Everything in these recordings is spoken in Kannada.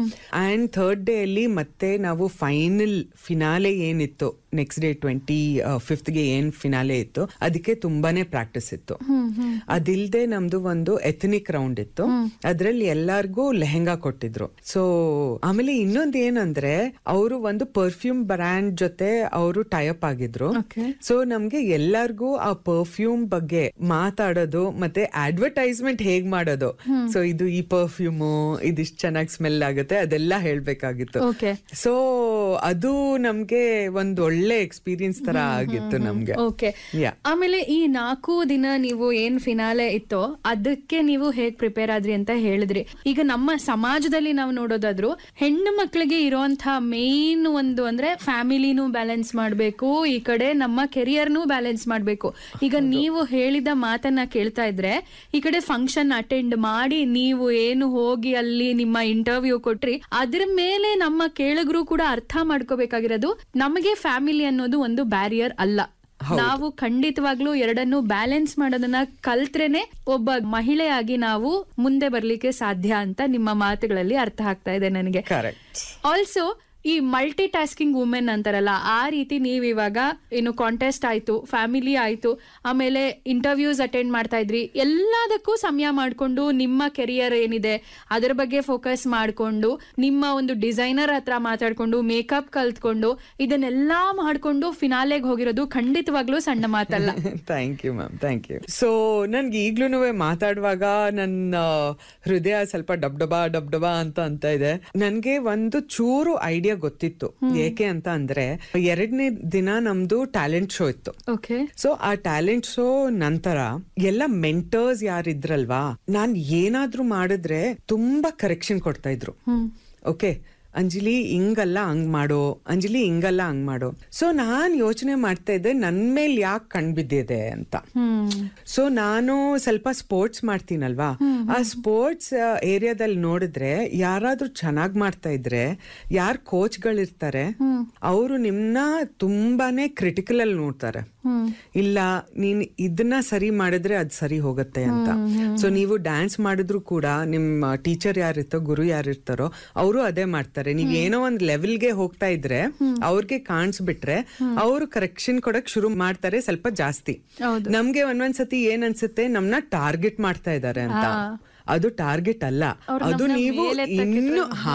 ಅಂಡ್ ಥರ್ಡ್ ಡೇ ಅಲ್ಲಿ ಮತ್ತೆ ನಾವು ಫೈನಲ್ ಫಿನಾಲೆ ಏನಿತ್ತು ನೆಕ್ಸ್ಟ್ ಡೇ ಟ್ವೆಂಟಿ ಫಿಫ್ತ್ ಗೆ ಏನ್ ಫಿನಾಲೆ ಇತ್ತು ಅದಕ್ಕೆ ತುಂಬಾನೇ ಪ್ರಾಕ್ಟೀಸ್ ಇತ್ತು ಅದಿಲ್ದೆ ನಮ್ದು ಒಂದು ಎಥನಿಕ್ ರೌಂಡ್ ಇತ್ತು ಅದ್ರಲ್ಲಿ ಎಲ್ಲಾರ್ಗೂ ಲೆಹಂಗಾ ಕೊಟ್ಟಿದ್ರು ಸೊ ಆಮೇಲೆ ಇನ್ನೊಂದ್ ಏನಂದ್ರೆ ಅವರು ಒಂದು ಪರ್ಫ್ಯೂಮ್ ಬ್ರ್ಯಾಂಡ್ ಜೊತೆ ಅವರು ಟೈಅಪ್ ಆಗಿದ್ರು Okay. ಸೊ ನಮ್ಗೆ ಎಲ್ಲಾರ್ಗೂ ಆ ಪರ್ಫ್ಯೂಮ್ ಬಗ್ಗೆ ಮಾತಾಡೋದು ಮತ್ತೆ ಅಡ್ವರ್ಟೈಸ್ಮೆಂಟ್ ಹೇಗ್ ಮಾಡೋದು ಸೊ ಇದು ಈ ಪರ್ಫ್ಯೂಮ್ ಇದಿಷ್ಟು ಚೆನ್ನಾಗಿ ಸ್ಮೆಲ್ ಆಗುತ್ತೆ ಅದೆಲ್ಲ ಹೇಳ್ಬೇಕಾಗಿತ್ತು Okay. ಸೊ ಅದು ನಮ್ಗೆ ಒಂದ್ ಒಳ್ಳೆ ಎಕ್ಸ್ಪೀರಿಯನ್ಸ್ ತರ ಆಗಿತ್ತು ನಮ್ಗೆ ಓಕೆ Yeah. ಆಮೇಲೆ ಈ ನಾಲ್ಕು ದಿನ ನೀವು ಏನ್ ಫಿನಾಲೆ ಇತ್ತೋ ಅದಕ್ಕೆ ನೀವು ಹೇಗ್ ಪ್ರಿಪೇರ್ ಆದ್ರಿ ಅಂತ ಹೇಳಿದ್ರಿ ಈಗ ನಮ್ಮ ಸಮಾಜದಲ್ಲಿ ನಾವು ನೋಡೋದಾದ್ರು ಹೆಣ್ಣು ಮಕ್ಕಳಿಗೆ ಇರುವಂತಹ ಮೇನ್ ಒಂದು ಅಂದ್ರೆ ಫ್ಯಾಮಿಲಿನೂ ಬ್ಯಾಲೆನ್ಸ್ ಮಾಡ್ಬೇಕು ಈ ಕಡೆ ನಮ್ಮ ಕೆರಿಯರ್ನೂ ಬ್ಯಾಲೆನ್ಸ್ ಮಾಡ್ಬೇಕು ಈಗ ನೀವು ಹೇಳಿದ ಮಾತನ್ನ ಕೇಳ್ತಾ ಇದ್ರೆ ಈ ಕಡೆ ಫಂಕ್ಷನ್ ಅಟೆಂಡ್ ಮಾಡಿ ನೀವು ಏನು ಹೋಗಿ ಅಲ್ಲಿ ನಿಮ್ಮ ಇಂಟರ್ವ್ಯೂ ಕೊಟ್ರಿ ಅದ್ರ ಮೇಲೆ ನಮ್ಮ ಕೇಳಿದ್ರು ಕೂಡ ಅರ್ಥ ಮಾಡ್ಕೋಬೇಕಾಗಿರೋದು ನಮಗೆ ಫ್ಯಾಮಿಲಿ ಅನ್ನೋದು ಒಂದು ಬ್ಯಾರಿಯರ್ ಅಲ್ಲ ನಾವು ಖಂಡಿತವಾಗ್ಲೂ ಎರಡನ್ನು ಬ್ಯಾಲೆನ್ಸ್ ಮಾಡೋದನ್ನ ಕಲ್ತ್ರೇನೆ ಒಬ್ಬ ಮಹಿಳೆಯಾಗಿ ನಾವು ಮುಂದೆ ಬರ್ಲಿಕ್ಕೆ ಸಾಧ್ಯ ಅಂತ ನಿಮ್ಮ ಮಾತುಗಳಲ್ಲಿ ಅರ್ಥ ಆಗ್ತಾ ಇದೆ ನನಗೆ ಕರೆಕ್ಟ್ ಆಲ್ಸೋ ಈ ಮಲ್ಟಿ ಟಾಸ್ಕಿಂಗ್ ವುಮೆನ್ ಅಂತಾರಲ್ಲ ಆ ರೀತಿ ನೀವು ಇವಾಗ ಏನು ಕಾಂಟೆಸ್ಟ್ ಆಯ್ತು ಫ್ಯಾಮಿಲಿ ಆಯ್ತು ಆಮೇಲೆ ಇಂಟರ್ವ್ಯೂಸ್ ಅಟೆಂಡ್ ಮಾಡ್ತಾ ಇದ್ರಿ ಎಲ್ಲದಕ್ಕೂ ಸಮಯ ಮಾಡ್ಕೊಂಡು ನಿಮ್ಮ ಕೆರಿಯರ್ ಏನಿದೆ ಅದರ ಬಗ್ಗೆ ಫೋಕಸ್ ಮಾಡ್ಕೊಂಡು ನಿಮ್ಮ ಒಂದು ಡಿಸೈನರ್ ಹತ್ರ ಮಾತಾಡ್ಕೊಂಡು ಮೇಕಪ್ ಕಲ್ತ್ಕೊಂಡು ಇದನ್ನೆಲ್ಲಾ ಮಾಡ್ಕೊಂಡು ಫಿನಾಲೆಗೆ ಹೋಗಿರೋದು ಖಂಡಿತವಾಗ್ಲೂ ಸಣ್ಣ ಮಾತಲ್ಲ thank you ma'am thank you so ನನ್ಗೆ ಈಗ್ಲೂ ಮಾತಾಡುವಾಗ ನನ್ನ ಹೃದಯ ಸ್ವಲ್ಪ ಡಬ್ ಡಬಾ ಡಬ್ ಡಬಾ ಅಂತ ಅಂತ ಇದೆ ನನ್ಗೆ ಒಂದು ಚೂರು ಐಡಿಯಾ ಗೊತ್ತಿತ್ತು ಏಕೆ ಅಂತ ಅಂದ್ರೆ ಎರಡನೇ ದಿನ ನಮ್ದು ಟ್ಯಾಲೆಂಟ್ ಶೋ ಇತ್ತು ಓಕೆ ಸೊ ಆ ಟ್ಯಾಲೆಂಟ್ ಶೋ ನಂತರ ಎಲ್ಲ ಮೆಂಟರ್ಸ್ ಯಾರಿದ್ರಲ್ವಾ ನಾನ್ ಏನಾದ್ರೂ ಮಾಡಿದ್ರೆ ತುಂಬಾ ಕರೆಕ್ಷನ್ ಕೊಡ್ತಾ ಇದ್ರು ಓಕೆ ಅಂಜಲಿ ಹಿಂಗಲ್ಲ ಹಂಗ್ ಮಾಡೋ ಅಂಜಲಿ ಹಿಂಗಲ್ಲ ಹಂಗ್ ಮಾಡೋ ಸೊ ನಾನ್ ಯೋಚನೆ ಮಾಡ್ತಾ ಇದ್ದೆ ನನ್ ಮೇಲ್ ಯಾಕೆ ಕಣ್ಬಿದ್ದಿದೆ ಅಂತ ಹ್ಮ್ ಸೊ ನಾನು ಸ್ವಲ್ಪ ಸ್ಪೋರ್ಟ್ಸ್ ಮಾಡ್ತೀನಲ್ವಾ ಆ ಸ್ಪೋರ್ಟ್ಸ್ ಏರಿಯಾದಲ್ಲಿ ನೋಡಿದ್ರೆ ಯಾರಾದ್ರೂ ಚೆನ್ನಾಗ್ ಮಾಡ್ತಾ ಇದ್ರೆ ಯಾರ್ ಕೋಚ್ಗಳಿರ್ತಾರೆ ಅವರು ನಿಮ್ನ ತುಂಬಾನೇ ಕ್ರಿಟಿಕಲ್ ಅಲ್ಲಿ ನೋಡ್ತಾರೆ ಇಲ್ಲ ನೀನ್ ಇದನ್ನ ಸರಿ ಮಾಡಿದ್ರೆ ಅದ್ ಸರಿ ಹೋಗುತ್ತೆ ಅಂತ ಸೊ ನೀವು ಡ್ಯಾನ್ಸ್ ಮಾಡಿದ್ರು ಕೂಡ ನಿಮ್ಮ ಟೀಚರ್ ಯಾರಿರ್ತೋ ಗುರು ಯಾರಿರ್ತಾರೋ ಅವರು ಅದೇ ಮಾಡ್ತಾರೆ ನೀವ್ ಏನೋ ಒಂದ್ ಲೆವೆಲ್ಗೆ ಹೋಗ್ತಾ ಇದ್ರೆ ಅವ್ರಿಗೆ ಕಾಣಿಸ್ಬಿಟ್ರೆ ಅವರು ಕರೆಕ್ಷನ್ ಕೊಡಕ್ ಶುರು ಮಾಡ್ತಾರೆ ಸ್ವಲ್ಪ ಜಾಸ್ತಿ ಹೌದು. ನಮ್ಗೆ ಒಂದೊಂದ್ಸತಿ ಏನ್ ಅನ್ಸುತ್ತೆ ನಮ್ನ ಟಾರ್ಗೆಟ್ ಮಾಡ್ತಾ ಇದಾರೆ ಅಂತ ಅದು ಟಾರ್ಗೆಟ್ ಅಲ್ಲ ಅವ್ರು ಅದು ನಮ್ನ ನೀವು ಮೇಲೆ ಇನ್ನು ಹಾ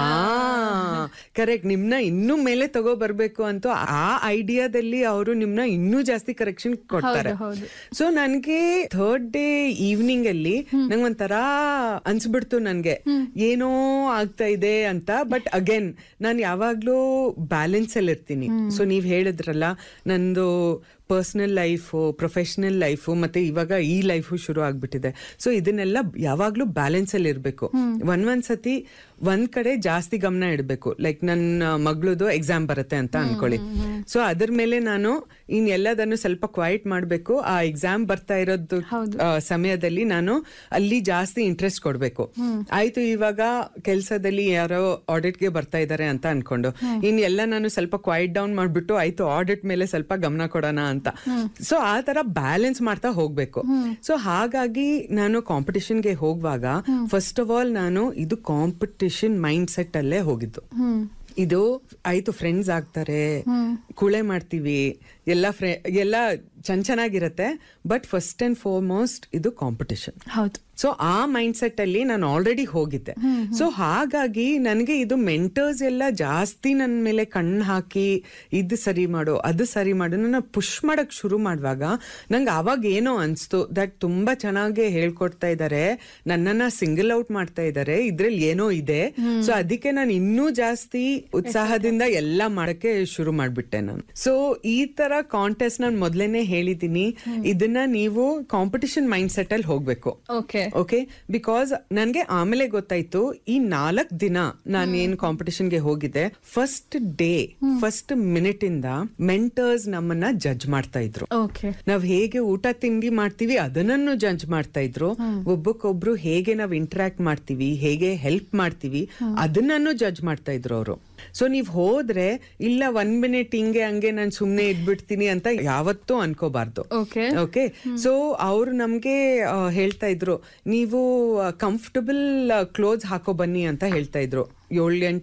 ಕರೆಕ್ಟ್ ನಿಮ್ನ ಇನ್ನೂ ಮೇಲೆ ತಗೋ ಬರ್ಬೇಕು ಅಂತ ಆ ಐಡಿಯಾದಲ್ಲಿ ಅವರು ನಿಮ್ನ ಇನ್ನೂ ಜಾಸ್ತಿ ಕರೆಕ್ಷನ್ ಕೊಡ್ತಾರೆ ಹೌದು. ಸೊ ನನ್ಗೆ ಥರ್ಡ್ ಡೇ ಈವ್ನಿಂಗ್ ಅಲ್ಲಿ ನಂಗೆ ಒಂಥರ ಅನ್ಸ್ಬಿಡ್ತು ನನ್ಗೆ ಏನೋ ಆಗ್ತಾ ಇದೆ ಅಂತ ಬಟ್ ಅಗೇನ್ ನಾನು ಯಾವಾಗ್ಲೂ ಬ್ಯಾಲೆನ್ಸ್ ಅಲ್ಲಿ ಇರ್ತೀನಿ ಸೊ ನೀವ್ ಹೇಳಿದ್ರಲ್ಲ ನಂದು ಪರ್ಸನಲ್ ಲೈಫು ಪ್ರೊಫೆಷನಲ್ ಲೈಫು ಮತ್ತೆ ಇವಾಗ ಈ ಲೈಫು ಶುರು ಆಗ್ಬಿಟ್ಟಿದೆ ಸೊ ಇದನ್ನೆಲ್ಲ ಯಾವಾಗ್ಲೂ ಬ್ಯಾಲೆನ್ಸ್ ಅಲ್ಲಿ ಇರ್ಬೇಕು ಒಂದ್ ಒಂದ್ ಸತಿ ಒಂದ್ ಕಡೆ ಜಾಸ್ತಿ ಗಮನ ಇಡ್ಬೇಕು ಲೈಕ್ ನನ್ನ ಮಗಳದು ಎಕ್ಸಾಮ್ ಬರುತ್ತೆ ಅಂತ ಅನ್ಕೊಳ್ಳಿ ಸೊ ಅದ್ರ ಮೇಲೆ ನಾನು ಇನ್ ಎಲ್ಲದನ್ನು ಸ್ವಲ್ಪ ಕ್ವೈಟ್ ಮಾಡ್ಬೇಕು ಆ ಎಕ್ಸಾಮ್ ಬರ್ತಾ ಇರೋದು ಆ, ಸಮಯದಲ್ಲಿ ನಾನು ಅಲ್ಲಿ ಜಾಸ್ತಿ ಇಂಟ್ರೆಸ್ಟ್ ಕೊಡ್ಬೇಕು ಆಯ್ತು ಇವಾಗ ಕೆಲ್ಸದಲ್ಲಿ ಯಾರೋ audit ಗೆ ಬರ್ತಾ ಇದಾರೆ ಅಂತ ಅನ್ಕೊಂಡು ಇನ್ ಎಲ್ಲ ನಾನು ಸ್ವಲ್ಪ ಕ್ವೈಟ್ ಡೌನ್ ಮಾಡ್ಬಿಟ್ಟು ಆಯ್ತು ಆಡಿಟ್ ಮೇಲೆ ಸ್ವಲ್ಪ ಗಮನ ಕೊಡೋಣ ಅಂತ ಸೊ ಆ ತರ ಬ್ಯಾಲೆನ್ಸ್ ಮಾಡ್ತಾ ಹೋಗ್ಬೇಕು ಸೊ ಹಾಗಾಗಿ ನಾನು ಕಾಂಪಿಟಿಷನ್ಗೆ ಹೋಗುವಾಗ ಫಸ್ಟ್ ಆಫ್ ಆಲ್ ನಾನು ಇದು ಕಾಂಪಿಟಿಷನ್ ಮೈಂಡ್ ಸೆಟ್ ಅಲ್ಲೇ ಹೋಗಿದ್ದು ಇದು ಆಯ್ತು ಫ್ರೆಂಡ್ಸ್ ಆಗ್ತಾರೆ ಕುಳೆ ಮಾಡ್ತೀವಿ ಎಲ್ಲ ಫ್ರೆ ಎಲ್ಲ ಚೆನ್ನ ಚೆನ್ನಾಗಿರತ್ತೆ ಬಟ್ ಫಸ್ಟ್ ಅಂಡ್ ಫಾರ್ಮೋಸ್ಟ್ ಇದು ಕಾಂಪಿಟಿಷನ್ ಹೌದು ಸೊ ಆ ಮೈಂಡ್ ಸೆಟ್ ಅಲ್ಲಿ ನಾನು ಆಲ್ರೆಡಿ ಹೋಗಿದ್ದೆ ಸೊ ಹಾಗಾಗಿ ನನಗೆ ಇದು ಮೆಂಟರ್ಸ್ ಎಲ್ಲ ಜಾಸ್ತಿ ನನ್ನ ಮೇಲೆ ಕಣ್ಣು ಹಾಕಿ ಇದು ಸರಿ ಮಾಡು ಅದು ಸರಿ ಮಾಡು ನನ್ನ ಪುಷ್ ಮಾಡಕ್ ಶುರು ಮಾಡುವಾಗ ನಂಗೆ ಅವಾಗ ಏನೋ ಅನ್ಸ್ತು ದಟ್ ತುಂಬಾ ಚೆನ್ನಾಗಿ ಹೇಳ್ಕೊಡ್ತಾ ಇದ್ದಾರೆ ನನ್ನನ್ನ ಸಿಂಗಲ್ ಔಟ್ ಮಾಡ್ತಾ ಇದ್ದಾರೆ ಇದ್ರಲ್ಲಿ ಏನೋ ಇದೆ ಸೊ ಅದಕ್ಕೆ ನಾನು ಇನ್ನೂ ಜಾಸ್ತಿ ಉತ್ಸಾಹದಿಂದ ಎಲ್ಲ ಮಾಡಕ್ಕೆ ಶುರು ಮಾಡ್ಬಿಟ್ಟೆ ನಾನು ಸೊ ಈ ತರ ಕಾಂಟೆಸ್ಟ್ ನಾನು ಮೊದ್ಲೇನೆ ಹೇಳಿದೀನಿ ಇದನ್ನ ನೀವು ಕಾಂಪಿಟಿಷನ್ ಮೈಂಡ್ ಸೆಟ್ ಅಲ್ಲಿ ಹೋಗ್ಬೇಕು ಓಕೆ ಓಕೆ ಬಿಕಾಸ್ ನನ್ಗೆ ಆಮೇಲೆ ಗೊತ್ತಾಯ್ತು ಈ ನಾಲ್ಕ್ ದಿನ ನಾನು ಏನ್ ಕಾಂಪಿಟಿಷನ್ಗೆ ಹೋಗಿದ್ದೆ ಫಸ್ಟ್ ಡೇ ಫಸ್ಟ್ ಮಿನಿಟ್ ಇಂದ ಮೆಂಟರ್ಸ್ ನಮ್ಮನ್ನ ಜಡ್ಜ್ ಮಾಡ್ತಾ ಇದ್ರು ಓಕೆ ನಾವ್ ಹೇಗೆ ಊಟ ತಿಂಡಿ ಮಾಡ್ತೀವಿ ಅದನ್ನನ್ನು ಜಡ್ಜ್ ಮಾಡ್ತಾ ಇದ್ರು ಒಬ್ಬಕ್ಕೊಬ್ರು ಹೇಗೆ ನಾವ್ ಇಂಟರಾಕ್ಟ್ ಮಾಡ್ತೀವಿ ಹೇಗೆ ಹೆಲ್ಪ್ ಮಾಡ್ತೀವಿ ಅದನ್ನನ್ನು ಜಡ್ಜ್ ಮಾಡ್ತಾ ಇದ್ರು ಅವರು ಸೊ ನೀವ್ ಹೋದ್ರೆ ಇಲ್ಲ ಒನ್ ಮಿನಿಟ್ ಹಿಂಗೆ ಹಂಗೆ ನಾನು ಸುಮ್ನೆ ಇದ್ಬಿಡ್ತೀನಿ ಅಂತ ಯಾವತ್ತೂ ಅನ್ಕೋಬಾರ್ದು ಓಕೆ ಓಕೆ ಸೊ ಅವ್ರು ನಮ್ಗೆ ಆ, ಹೇಳ್ತಾ ಇದ್ರು ನೀವು ಕಂಫರ್ಟಬಲ್ ಕ್ಲೋತ್ಸ್ ಹಾಕೋ ಬನ್ನಿ ಅಂತ ಹೇಳ್ತಾ ಇದ್ರು ಏಳು ಎಂಟು